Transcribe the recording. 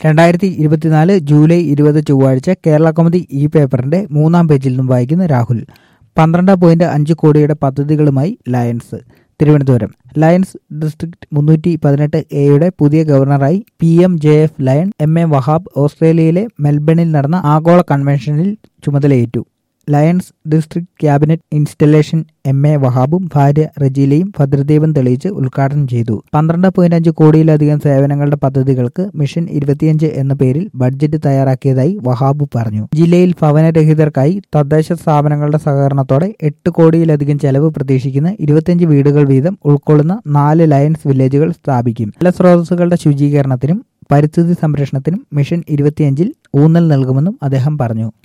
രണ്ടായിരത്തി ഇരുപത്തിനാല് ജൂലൈ ഇരുപത് ചൊവ്വാഴ്ച കേരള കൗമുദി ഈ പേപ്പറിന്റെ മൂന്നാം പേജിൽ നിന്നും വായിക്കുന്ന രാഹുൽ പന്ത്രണ്ട് പോയിന്റ് അഞ്ച് കോടിയുടെ പദ്ധതികളുമായി ലയൺസ് തിരുവനന്തപുരം ലയൺസ് ഡിസ്ട്രിക്ട് മുന്നൂറ്റി പതിനെട്ട് എയുടെ പുതിയ ഗവർണറായി P M J F lion M A Wahab ഓസ്ട്രേലിയയിലെ മെൽബണിൽ നടന്ന ആഗോള കൺവെൻഷനിൽ ചുമതലയേറ്റു lions district cabinet installation M A വഹാബും ഭാര്യ റജീലയും ഭദ്രദീപം തെളിയിച്ച് ഉദ്ഘാടനം ചെയ്തു പന്ത്രണ്ട് പോയിന്റ് അഞ്ച് കോടിയിലധികം സേവനങ്ങളുടെ പദ്ധതികൾക്ക് മിഷൻ ഇരുപത്തിയഞ്ച് എന്ന പേരിൽ ബഡ്ജറ്റ് തയ്യാറാക്കിയതായി വഹാബ് പറഞ്ഞു ജില്ലയിൽ ഭവനരഹിതർക്കായി തദ്ദേശ സ്ഥാപനങ്ങളുടെ സഹകരണത്തോടെ എട്ട് കോടിയിലധികം ചെലവ് പ്രതീക്ഷിക്കുന്ന ഇരുപത്തിയഞ്ച് വീടുകൾ വീതം ഉൾക്കൊള്ളുന്ന നാല് ലയൺസ് വില്ലേജുകൾ സ്ഥാപിക്കും ജലസ്രോതസ്സുകളുടെ ശുചീകരണത്തിനും പരിസ്ഥിതി സംരക്ഷണത്തിനും മിഷൻ ഇരുപത്തിയഞ്ചിൽ ഊന്നൽ നൽകുമെന്നും അദ്ദേഹം പറഞ്ഞു